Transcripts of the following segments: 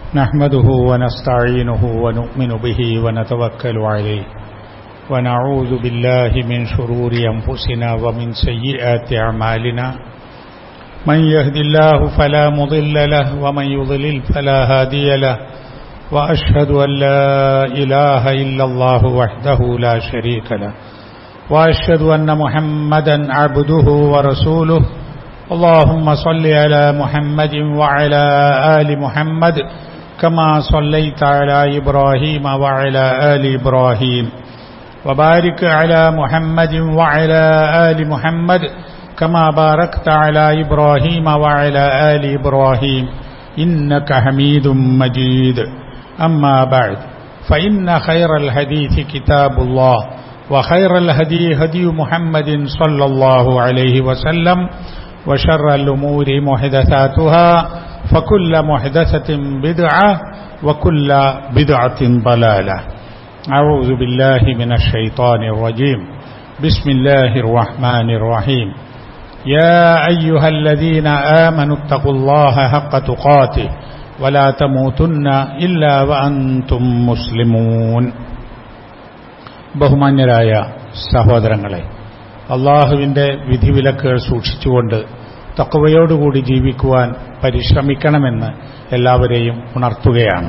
نحمده ونستعينه ونؤمن به ونتوكل عليه ونعوذ بالله من شرور أنفسنا ومن سيئات أعمالنا من يهد الله فلا مضل له ومن يضلل فلا هادي له وأشهد أن لا إله إلا الله وحده لا شريك له وأشهد أن محمدا عبده ورسوله اللهم صل على محمد وعلى آل محمد كما صليت على إبراهيم وعلى آل إبراهيم وبارك على محمد وعلى آل محمد كما باركت على إبراهيم وعلى آل إبراهيم إنك حميد مجيد أما بعد فإن خير الحديث كتاب الله وخير الهدي هدي محمد صلى الله عليه وسلم وشر الأمور محدثاتها فكل محدثة بدعة وكل بدعة ضلالة أعوذ بالله من الشيطان الرجيم بسم الله الرحمن الرحيم يا أيها الذين آمنوا اتقوا الله حق تقاته ولا تموتن إلا وأنتم مسلمون ബഹുമാന്യരായ സഹോദരങ്ങളെ അള്ളാഹുവിൻ്റെ വിധിവിലക്കുകൾ സൂക്ഷിച്ചുകൊണ്ട് തക്കവയോടുകൂടി ജീവിക്കുവാൻ പരിശ്രമിക്കണമെന്ന് എല്ലാവരെയും ഉണർത്തുകയാണ്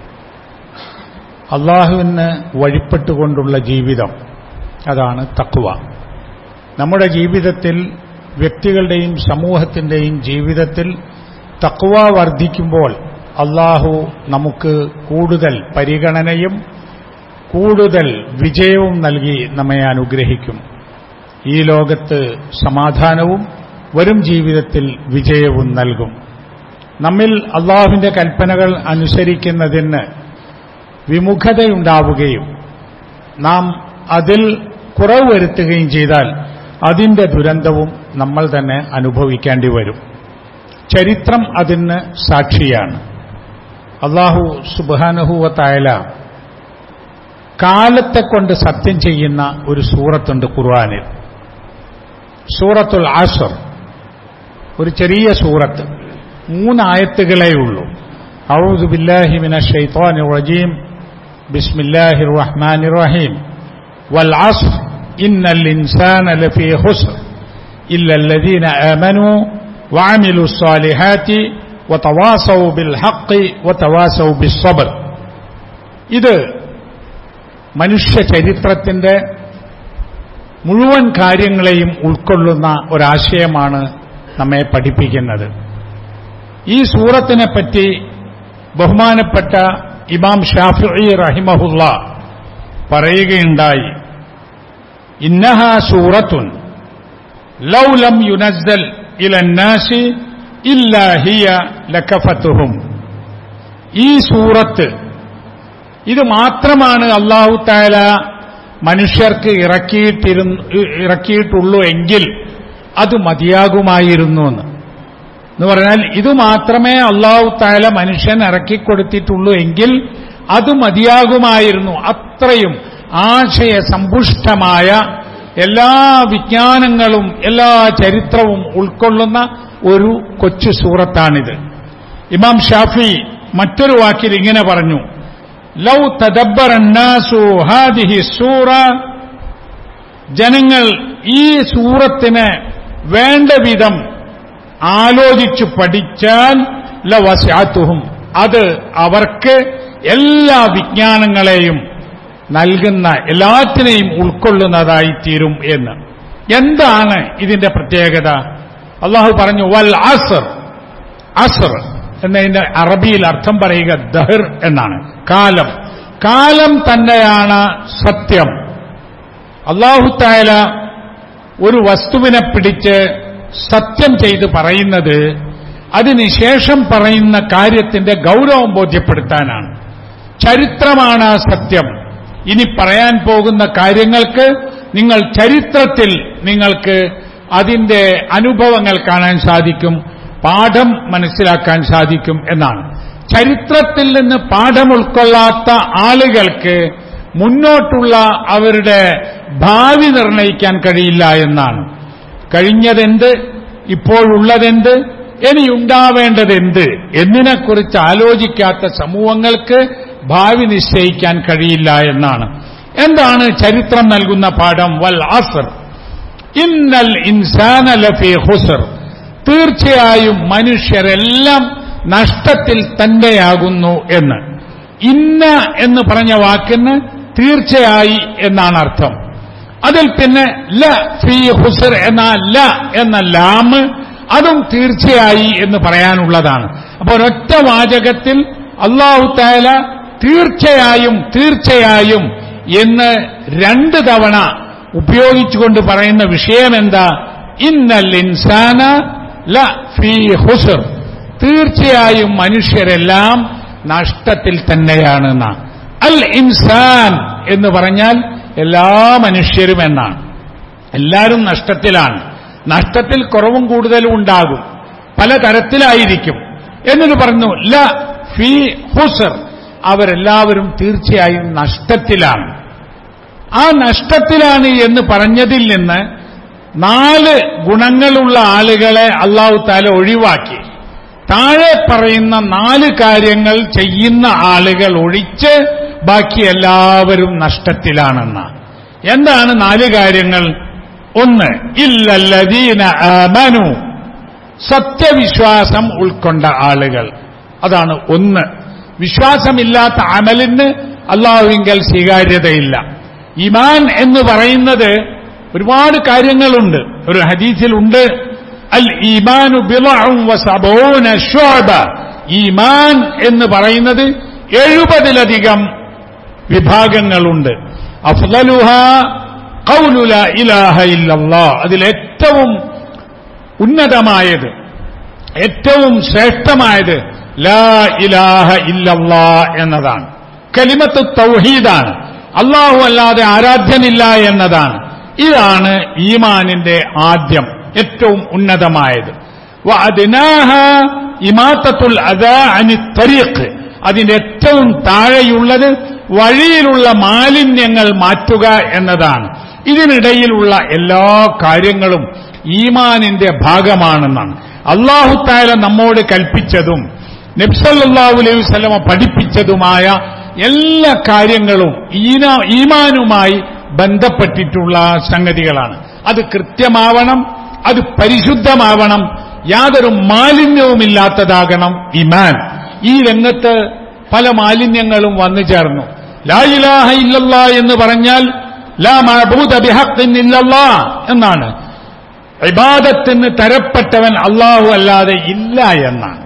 അള്ളാഹുവിന് വഴിപ്പെട്ടുകൊണ്ടുള്ള ജീവിതം അതാണ് തക്കുവ നമ്മുടെ ജീവിതത്തിൽ വ്യക്തികളുടെയും സമൂഹത്തിൻ്റെയും ജീവിതത്തിൽ തക്കുവ വർദ്ധിക്കുമ്പോൾ അള്ളാഹു നമുക്ക് കൂടുതൽ പരിഗണനയും കൂടുതൽ വിജയവും നൽകി നമ്മെ അനുഗ്രഹിക്കും ഈ ലോകത്ത് സമാധാനവും വരും ജീവിതത്തിൽ വിജയവും നൽകും നമ്മിൽ അള്ളാഹുവിൻ്റെ കൽപ്പനകൾ അനുസരിക്കുന്നതിന് വിമുഖതയുണ്ടാവുകയും നാം അതിൽ കുറവ് വരുത്തുകയും ചെയ്താൽ അതിൻ്റെ ദുരന്തവും നമ്മൾ തന്നെ അനുഭവിക്കേണ്ടി വരും ചരിത്രം അതിന് സാക്ഷിയാണ് അള്ളാഹു സുബാനഹുവത്തായാല കാലത്തെ കൊണ്ട് സത്യം ചെയ്യുന്ന ഒരു സൂറത്തുണ്ട് ഖുർആാനിൽ സൂറത്തുൽ ആസർ ഒരു ചെറിയ സൂറത്ത് മൂന്നായത്തുകളേ ഉള്ളൂ أعوذ بالله من الشيطان الرجيم بسم الله الرحمن الرحيم والعصر إن الإنسان لفي خسر إلا الذين آمنوا وعملوا الصالحات وتواصوا بالحق وتواصوا بالصبر ഇത് മനുഷ്യ ചരിത്രത്തിന്റെ മുഴുവൻ കാര്യങ്ങളെയും ഉൾക്കൊള്ളുന്ന ഒരാശയമാണ് നമ്മെ പഠിപ്പിക്കുന്നത് ഈ സൂറത്തിനെ പറ്റി ബഹുമാനപ്പെട്ട ഇമാം ഷാഫി റഹിമഹുല്ല പറയുകയുണ്ടായി ഇന്നഹ സൂറത്തുൻ ലൗലം യുനസ്ദൽ ഇലന്നാസി ഇല്ലാ ഹിയ ലക്കഫത്തുഹും ഈ സൂറത്ത് ഇത് മാത്രമാണ് അള്ളാഹു താല മനുഷ്യർക്ക് ഇറക്കിയിട്ടിരുന്നു ഇറക്കിയിട്ടുള്ളൂ എങ്കിൽ അത് മതിയാകുമായിരുന്നു എന്ന് എന്ന് പറഞ്ഞാൽ ഇത് മാത്രമേ അള്ളാഹു താല മനുഷ്യൻ ഇറക്കിക്കൊടുത്തിട്ടുള്ളൂ എങ്കിൽ അത് മതിയാകുമായിരുന്നു അത്രയും ആശയ സമ്പുഷ്ടമായ എല്ലാ വിജ്ഞാനങ്ങളും എല്ലാ ചരിത്രവും ഉൾക്കൊള്ളുന്ന ഒരു കൊച്ചു സൂറത്താണിത് ഇമാം ഷാഫി മറ്റൊരു വാക്കിൽ ഇങ്ങനെ പറഞ്ഞു ലൗ തദബ്ബറന്നാസു ഹാദിഹി സൂറ ജനങ്ങൾ ഈ സൂറത്തിന് വേണ്ട വിധം ആലോചിച്ചു പഠിച്ചാൽ ലവസ്യാത്തുഹും അത് അവർക്ക് എല്ലാ വിജ്ഞാനങ്ങളെയും നൽകുന്ന എല്ലാത്തിനെയും ഉൾക്കൊള്ളുന്നതായി തീരും എന്ന് എന്താണ് ഇതിന്റെ പ്രത്യേകത അള്ളാഹു പറഞ്ഞു വൽ അസർ അസർ എന്നതിന്റെ അറബിയിൽ അർത്ഥം പറയുക ദഹർ എന്നാണ് കാലം കാലം തന്നെയാണ് സത്യം അള്ളാഹുത്തായ ഒരു വസ്തുവിനെ പിടിച്ച് സത്യം ചെയ്ത് പറയുന്നത് അതിനുശേഷം പറയുന്ന കാര്യത്തിന്റെ ഗൗരവം ബോധ്യപ്പെടുത്താനാണ് ചരിത്രമാണ് ആ സത്യം ഇനി പറയാൻ പോകുന്ന കാര്യങ്ങൾക്ക് നിങ്ങൾ ചരിത്രത്തിൽ നിങ്ങൾക്ക് അതിന്റെ അനുഭവങ്ങൾ കാണാൻ സാധിക്കും പാഠം മനസ്സിലാക്കാൻ സാധിക്കും എന്നാണ് ചരിത്രത്തിൽ നിന്ന് പാഠം ഉൾക്കൊള്ളാത്ത ആളുകൾക്ക് മുന്നോട്ടുള്ള അവരുടെ ഭാവി നിർണയിക്കാൻ കഴിയില്ല എന്നാണ് കഴിഞ്ഞതെന്ത് ഇപ്പോഴുള്ളതെന്ത് ഇനിയുണ്ടാവേണ്ടത് എന്ത് എന്നതിനെക്കുറിച്ച് ആലോചിക്കാത്ത സമൂഹങ്ങൾക്ക് ഭാവി നിശ്ചയിക്കാൻ കഴിയില്ല എന്നാണ് എന്താണ് ചരിത്രം നൽകുന്ന പാഠം വൽ അസർ ഇന്നൽ ഇൻസാന ലഫി ഹുസർ തീർച്ചയായും മനുഷ്യരെല്ലാം നഷ്ടത്തിൽ തന്നെയാകുന്നു എന്ന് ഇന്ന എന്ന് പറഞ്ഞ വാക്കിന് തീർച്ചയായി എന്നാണ് അർത്ഥം അതിൽ പിന്നെ ല ഫി ഹുസർ എന്ന ല എന്ന ലാമ് അതും തീർച്ചയായി എന്ന് പറയാനുള്ളതാണ് അപ്പോൾ ഒരൊറ്റ വാചകത്തിൽ അള്ളാഹു താല തീർച്ചയായും തീർച്ചയായും എന്ന് രണ്ട് തവണ ഉപയോഗിച്ചുകൊണ്ട് പറയുന്ന വിഷയം എന്താ ഇന്നൽ ഇൻസാന ല ഫി ഹുസർ തീർച്ചയായും മനുഷ്യരെല്ലാം നഷ്ടത്തിൽ തന്നെയാണ് എന്നാണ് അൽ ഇൻസാൻ എന്ന് പറഞ്ഞാൽ എല്ലാ മനുഷ്യരും എന്നാണ് എല്ലാവരും നഷ്ടത്തിലാണ് നഷ്ടത്തിൽ കുറവും കൂടുതലും ഉണ്ടാകും പല തരത്തിലായിരിക്കും എന്നിട്ട് പറഞ്ഞു ല ഫി ഹുസർ അവരെല്ലാവരും തീർച്ചയായും നഷ്ടത്തിലാണ് ആ നഷ്ടത്തിലാണ് എന്ന് പറഞ്ഞതിൽ നിന്ന് നാല് ഗുണങ്ങളുള്ള ആളുകളെ അള്ളാഹു താല ഒഴിവാക്കി താഴെ പറയുന്ന നാല് കാര്യങ്ങൾ ചെയ്യുന്ന ആളുകൾ ഒഴിച്ച് ബാക്കി എല്ലാവരും നഷ്ടത്തിലാണെന്ന എന്താണ് നാല് കാര്യങ്ങൾ ഒന്ന് ഇല്ലല്ലദീന ആമനു സത്യവിശ്വാസം ഉൾക്കൊണ്ട ആളുകൾ അതാണ് ഒന്ന് വിശ്വാസമില്ലാത്ത അമലിന് അള്ളാഹുവിങ്കൽ സ്വീകാര്യതയില്ല ഇമാൻ എന്ന് പറയുന്നത് ഒരുപാട് കാര്യങ്ങളുണ്ട് ഒരു ഹദീസിലുണ്ട് അൽ ഈമാനു ബിളഉം വസബൂന ശുഅബ ഈമാൻ എന്ന് പറയുന്നത് എഴുപതിലധികം വിഭാഗങ്ങളുണ്ട് അഫ്ളലുഹ ഖൗലു ലാ ഇലാഹ ഇല്ലല്ലാഹ് അതിലേറ്റവും ഉന്നതമായത് ഏറ്റവും ശ്രേഷ്ഠമായത് ലാ ഇലാഹ ഇല്ലല്ലാ എന്നതാണ് കലിമത്ത് തൗഹീദാണ് അള്ളാഹു അല്ലാതെ ആരാധ്യനില്ല എന്നതാണ് ഇതാണ് ഈമാനിന്റെ ആദ്യം ഏറ്റവും ഉന്നതമായത് വഅദ്നാഹ ഇമാത്തത്തുൽ അദാ അനി തരീഖ് അതിന്റെ ഏറ്റവും താഴെയുള്ളത് വഴിയിലുള്ള മാലിന്യങ്ങൾ മാറ്റുക എന്നതാണ് ഇതിനിടയിലുള്ള എല്ലാ കാര്യങ്ങളും ഈമാനിന്റെ ഭാഗമാണെന്നാണ് അള്ളാഹു താല നമ്മോട് കൽപ്പിച്ചതും നബ്സല്ലാഹു അലൈഹി വസല്ലമ പഠിപ്പിച്ചതുമായ എല്ലാ കാര്യങ്ങളും ഈന ഈമാനുമായി ബന്ധപ്പെട്ടിട്ടുള്ള സംഗതികളാണ് അത് കൃത്യമാവണം അത് പരിശുദ്ധമാവണം യാതൊരു മാലിന്യവുമില്ലാത്തതാകണം ഇമാൻ ഈ രംഗത്ത് പല മാലിന്യങ്ങളും വന്നു ചേർന്നു ലാ ഇലാഹ ഇല്ലല്ലാ എന്ന് പറഞ്ഞാൽ ലാ മഅബൂദ ബിഹഖിൻ ഇല്ലല്ലാ എന്നാണ് ഇബാദത്തിന് തരപ്പെട്ടവൻ അള്ളാഹു അല്ലാതെ ഇല്ല എന്നാണ്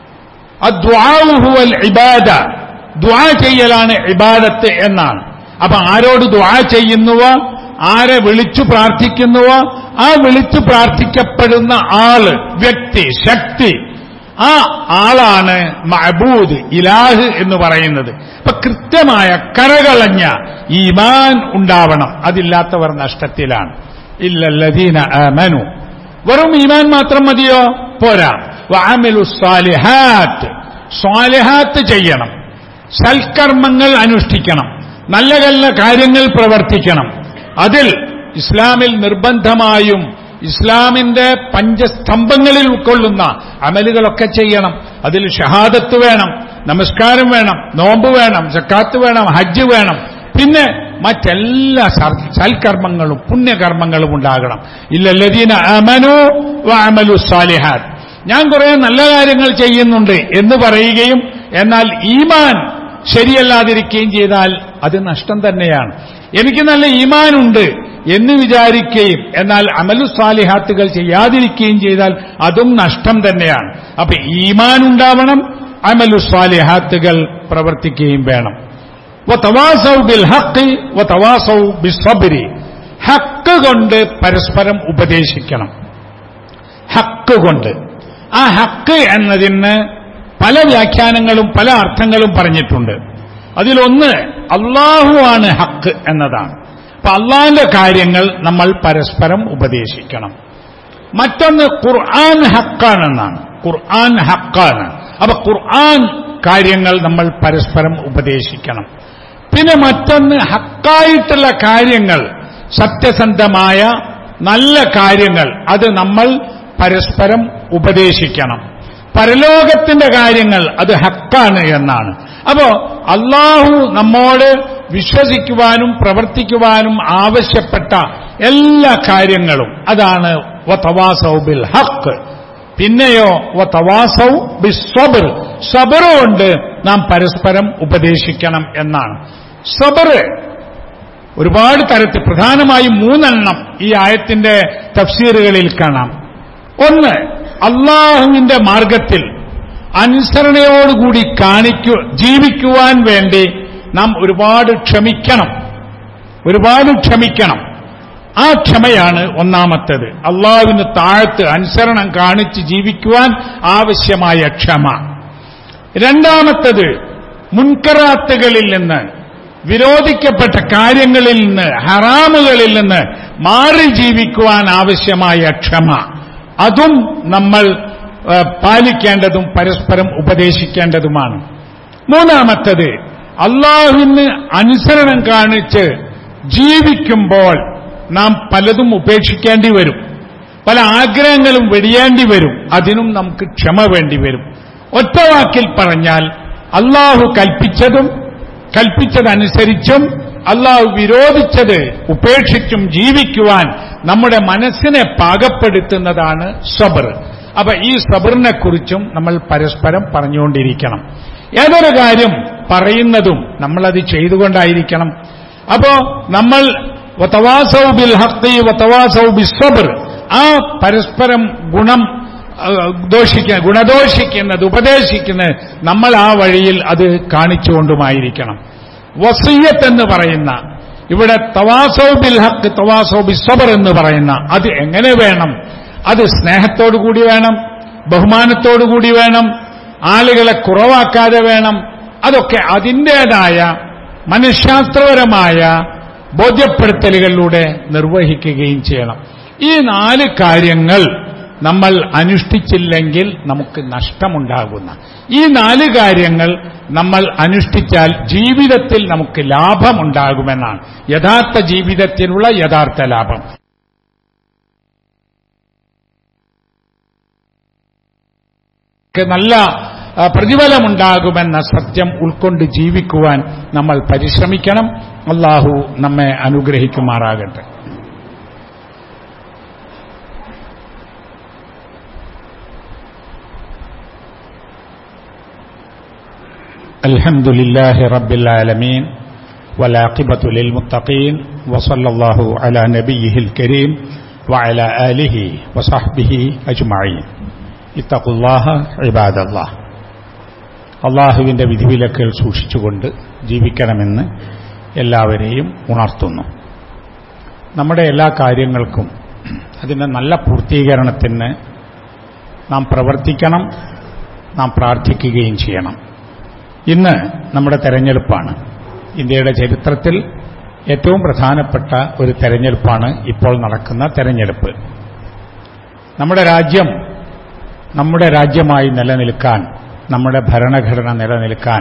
അദ്ദുആഉ ഹുവൽ ഇബാദ ദുആ ചെയ്യലാണ് ഇബാദത്ത് എന്നാണ് അപ്പൊ ആരോട് ദുആ ചെയ്യുന്നുവോ ആരെ വിളിച്ചു പ്രാർത്ഥിക്കുന്നുവോ ആ വിളിച്ചു പ്രാർത്ഥിക്കപ്പെടുന്ന ആള് വ്യക്തി ശക്തി ആ ആളാണ് മഅബൂദ് ഇലാഹ് എന്ന് പറയുന്നത് അപ്പൊ കൃത്യമായ കരകളഞ്ഞ ഈമാൻ ഉണ്ടാവണം അതില്ലാത്തവർ നഷ്ടത്തിലാണ് ഇല്ലല്ലദീന ആമനു വെറും ഈമാൻ മാത്രം മതിയോ പോരാ വഅമിലു സ്വാലിഹാത്ത് സ്വാലിഹാത്ത് ചെയ്യണം സൽക്കർമ്മങ്ങൾ അനുഷ്ഠിക്കണം നല്ല നല്ല കാര്യങ്ങൾ പ്രവർത്തിക്കണം അതിൽ ഇസ്ലാമിൽ നിർബന്ധമായും ഇസ്ലാമിന്റെ പഞ്ചസ്തംഭങ്ങളിൽ ഉൾക്കൊള്ളുന്ന അമലുകളൊക്കെ ചെയ്യണം അതിൽ ഷഹാദത്ത് വേണം നമസ്കാരം വേണം നോമ്പ് വേണം സക്കാത്ത് വേണം ഹജ്ജ് വേണം പിന്നെ മറ്റെല്ലാ സർ- സൽക്കർമ്മങ്ങളും പുണ്യകർമ്മങ്ങളും ഉണ്ടാകണം ഇല്ലല്ലദീന അമനു വഅമലു സാലിഹാത്ത് ഞാൻ കുറെ നല്ല കാര്യങ്ങൾ ചെയ്യുന്നുണ്ട് എന്ന് പറയുകയും എന്നാൽ ഈമാൻ ശരിയല്ലാതിരിക്കുകയും ചെയ്താൽ അത് നഷ്ടം തന്നെയാണ് എനിക്ക് നല്ല ഈമാനുണ്ട് എന്ന് വിചാരിക്കുകയും എന്നാൽ അമലു സാലിഹാത്തുകൾ ചെയ്യാതിരിക്കുകയും ചെയ്താൽ അതും നഷ്ടം തന്നെയാണ് അപ്പൊ ഈമാൻ ഉണ്ടാവണം അമലു സാലിഹാത്തുകൾ പ്രവർത്തിക്കുകയും വേണം വതവാസൗ ബിൽ ഹഖ് വതവാസൗ ബിസ്സബ്രി ഹക്ക് കൊണ്ട് പരസ്പരം ഉപദേശിക്കണം ഹക്ക് കൊണ്ട് ആ ഹക്ക് എന്നതിന് പല വ്യാഖ്യാനങ്ങളും പല അർത്ഥങ്ങളും പറഞ്ഞിട്ടുണ്ട് അതിലൊന്ന് അള്ളാഹുവാണ് ഹക്ക് എന്നതാണ് അപ്പൊ അള്ളാഹിന്റെ കാര്യങ്ങൾ നമ്മൾ പരസ്പരം ഉപദേശിക്കണം മറ്റൊന്ന് ഖുർആൻ ഹക്കാണെന്നാണ് ഖുർആൻ ഹക്കാണ് അപ്പൊ ഖുർആൻ കാര്യങ്ങൾ നമ്മൾ പരസ്പരം ഉപദേശിക്കണം പിന്നെ മറ്റൊന്ന് ഹക്കായിട്ടുള്ള കാര്യങ്ങൾ സത്യസന്ധമായ നല്ല കാര്യങ്ങൾ അത് നമ്മൾ പരസ്പരം ഉപദേശിക്കണം പരലോകത്തിന്റെ കാര്യങ്ങൾ അത് ഹക്കാണ് എന്നാണ് അപ്പോ അള്ളാഹു നമ്മോട് വിശ്വസിക്കുവാനും പ്രവർത്തിക്കുവാനും ആവശ്യപ്പെട്ട എല്ലാ കാര്യങ്ങളും അതാണ് വതവാസൗ ബിൽ ഹക്ക് പിന്നെയോ വതവാസൗ ബിസ്വബർ സബർ കൊണ്ട് നാം പരസ്പരം ഉപദേശിക്കണം എന്നാണ് സബർ ഒരുപാട് തരത്തിൽ പ്രധാനമായും മൂന്നെണ്ണം ഈ ആയത്തിന്റെ തഫ്സീറുകളിൽ കാണാം ഒന്ന് അള്ളാഹുവിന്റെ മാർഗത്തിൽ അനുസരണയോടുകൂടി കാണിക്കു ജീവിക്കുവാൻ വേണ്ടി നാം ഒരുപാട് ക്ഷമിക്കണം ഒരുപാട് ക്ഷമിക്കണം ആ ക്ഷമയാണ് ഒന്നാമത്തേത് അള്ളാഹുവിന് താഴത്ത് അനുസരണം കാണിച്ച് ജീവിക്കുവാൻ ആവശ്യമായ ക്ഷമ രണ്ടാമത്തത് മുൻകറാത്തുകളിൽ നിന്ന് വിരോധിക്കപ്പെട്ട കാര്യങ്ങളിൽ നിന്ന് ഹറാമുകളിൽ നിന്ന് മാറി ജീവിക്കുവാൻ ആവശ്യമായ ക്ഷമ അതും നമ്മൾ ഏ, പാലിക്കേണ്ടതും പരസ്പരം ഉപദേശിക്കേണ്ടതുമാണ് മൂന്നാമത്തത് അള്ളാഹുവിന് അനുസരണം കാണിച്ച് ജീവിക്കുമ്പോൾ നാം പലതും ഉപേക്ഷിക്കേണ്ടി വരും പല ആഗ്രഹങ്ങളും വെടിയേണ്ടി വരും അതിനും നമുക്ക് ക്ഷമ വേണ്ടി വരും ഒറ്റ വാക്കിൽ പറഞ്ഞാൽ അള്ളാഹു കൽപ്പിച്ചതും കൽപ്പിച്ചതനുസരിച്ചും അള്ളാഹു വിരോധിച്ചത് ഉപേക്ഷിച്ചും ജീവിക്കുവാൻ നമ്മുടെ മനസ്സിനെ പാകപ്പെടുത്തുന്നതാണ് സബർ അപ്പൊ ഈ സബറിനെ കുറിച്ചും നമ്മൾ പരസ്പരം പറഞ്ഞുകൊണ്ടിരിക്കണം ഏതൊരു കാര്യം പറയുന്നതും നമ്മളത് ചെയ്തുകൊണ്ടായിരിക്കണം അപ്പോ നമ്മൾ വതവാസൗ ബിൽ ഹഖി വതവാസൗ ബിസ്സബർ ആ പരസ്പരം ഗുണം ആ, ദോഷിക്ക ഗുണദോഷിക്കുന്നത് ഉപദേശിക്കുന്നത് നമ്മൾ ആ വഴിയിൽ അത് കാണിച്ചുകൊണ്ടുമായിരിക്കണം വസീയത്ത് എന്ന് പറയുന്ന ഇവിടെ തവാസോ ബിൽ ഹക്ക് തവാസോ ബിസ്സബർ എന്ന് പറയുന്ന അത് എങ്ങനെ വേണം അത് സ്നേഹത്തോടു കൂടി വേണം ബഹുമാനത്തോടു കൂടി വേണം ആളുകളെ കുറവാക്കാതെ വേണം അതൊക്കെ അതിൻ്റെതായ മനഃശാസ്ത്രപരമായ ബോധ്യപ്പെടുത്തലുകളിലൂടെ നിർവഹിക്കുകയും ചെയ്യണം ഈ നാല് കാര്യങ്ങൾ നമ്മൾ അനുഷ്ഠിച്ചില്ലെങ്കിൽ നമുക്ക് നഷ്ടമുണ്ടാകുന്ന ഈ നാല് കാര്യങ്ങൾ നമ്മൾ അനുഷ്ഠിച്ചാൽ ജീവിതത്തിൽ നമുക്ക് ലാഭമുണ്ടാകുമെന്നാണ് യഥാർത്ഥ ജീവിതത്തിനുള്ള യഥാർത്ഥ ലാഭം നമുക്ക് നല്ല ആ, പ്രതിഫലമുണ്ടാകുമെന്ന സത്യം ഉൾക്കൊണ്ട് ജീവിക്കുവാൻ നമ്മൾ പരിശ്രമിക്കണം അള്ളാഹു നമ്മെ അനുഗ്രഹിക്കുമാറാകട്ടെ الحمد لله رب العالمين والعاقبة للمتقين وصلى الله على نبيه الكريم وعلى آله وصحبه أجمعين اتقوا الله عباد الله അള്ളാഹുവിന്റെ വിധിവിലക്കുകൾ സൂക്ഷിച്ചുകൊണ്ട് ജീവിക്കണമെന്ന് എല്ലാവരെയും ഉണർത്തുന്നു നമ്മുടെ എല്ലാ കാര്യങ്ങൾക്കും അതിന്റെ നല്ല പൂർത്തീകരണത്തിന് നാം പ്രവർത്തിക്കണം നാം പ്രാർത്ഥിക്കുകയും ചെയ്യണം ഇന്ന് നമ്മുടെ തെരഞ്ഞെടുപ്പാണ് ഇന്ത്യയുടെ ചരിത്രത്തിൽ ഏറ്റവും പ്രധാനപ്പെട്ട ഒരു തെരഞ്ഞെടുപ്പാണ് ഇപ്പോൾ നടക്കുന്ന തെരഞ്ഞെടുപ്പ് നമ്മുടെ രാജ്യം നമ്മുടെ രാജ്യമായി നിലനിൽക്കാൻ നമ്മുടെ ഭരണഘടന നിലനിൽക്കാൻ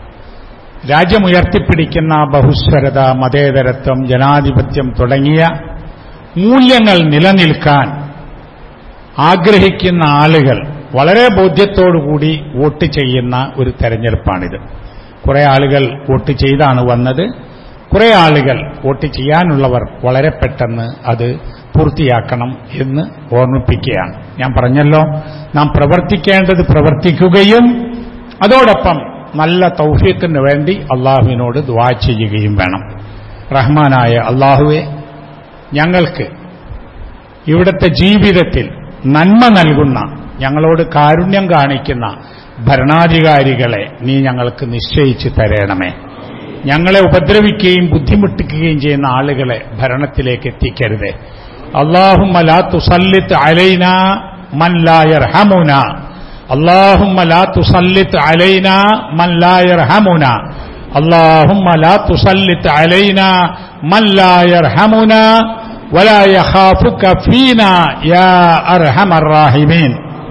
രാജ്യമുയർത്തിപ്പിടിക്കുന്ന ബഹുസ്വരത മതേതരത്വം ജനാധിപത്യം തുടങ്ങിയ മൂല്യങ്ങൾ നിലനിൽക്കാൻ ആഗ്രഹിക്കുന്ന ആളുകൾ വളരെ ബോധ്യത്തോടുകൂടി വോട്ട് ചെയ്യുന്ന ഒരു തെരഞ്ഞെടുപ്പാണിത് കുറെ ആളുകൾ വോട്ട് ചെയ്താണ് വന്നത് കുറെ ആളുകൾ വോട്ട് ചെയ്യാനുള്ളവർ വളരെ പെട്ടെന്ന് അത് പൂർത്തിയാക്കണം എന്ന് ഓർമ്മിപ്പിക്കുകയാണ് ഞാൻ പറഞ്ഞല്ലോ നാം പ്രവർത്തിക്കേണ്ടത് പ്രവർത്തിക്കുകയും അതോടൊപ്പം നല്ല തൗഫീഖിന് വേണ്ടി അള്ളാഹുവിനോട് ദ്വാ ചെയ്യുകയും വേണം റഹ്മാനായ അള്ളാഹുവെ ഞങ്ങൾക്ക് ഇവിടുത്തെ ജീവിതത്തിൽ നന്മ നൽകുന്ന ഞങ്ങളോട് കാരുണ്യം കാണിക്കുന്ന ഭരണാധികാരികളെ നീ ഞങ്ങൾക്ക് നിശ്ചയിച്ചു തരണമേ ഞങ്ങളെ ഉപദ്രവിക്കുകയും ബുദ്ധിമുട്ടിക്കുകയും ചെയ്യുന്ന ആളുകളെ ഭരണത്തിലേക്ക് എത്തിക്കരുതേ അള്ളാഹും ലാ തുസല്ലിത്ത് അലൈന മൻ ലാ യർഹമുന اللهم لا تسلط علينا من لا يرحمنا اللهم لا تسلط علينا من لا يرحمنا ولا يخافك فينا يا أرحم الراحمين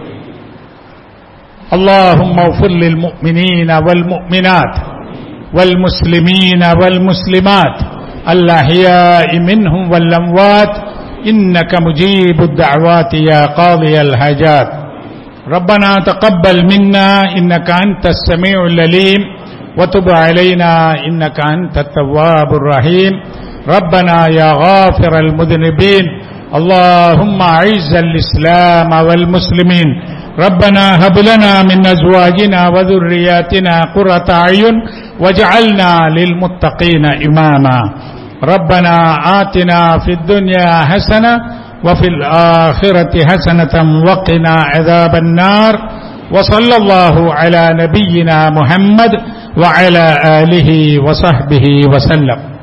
اللهم اغفر للمؤمنين والمؤمنات والمسلمين والمسلمات الأحياء منهم والأموات إنك مجيب الدعوات يا قاضي الحاجات ربنا تقبل منا إنك أنت السميع العليم وتب علينا إنك أنت التواب الرحيم ربنا يا غافر المذنبين اللهم أعز الإسلام والمسلمين ربنا هب لنا من أزواجنا وذرياتنا قرة أعين واجعلنا للمتقين إماما ربنا آتنا في الدنيا حسنة وفي الآخرة حسنة وقنا عذاب النار وصلى الله على نبينا محمد وعلى آله وصحبه وسلم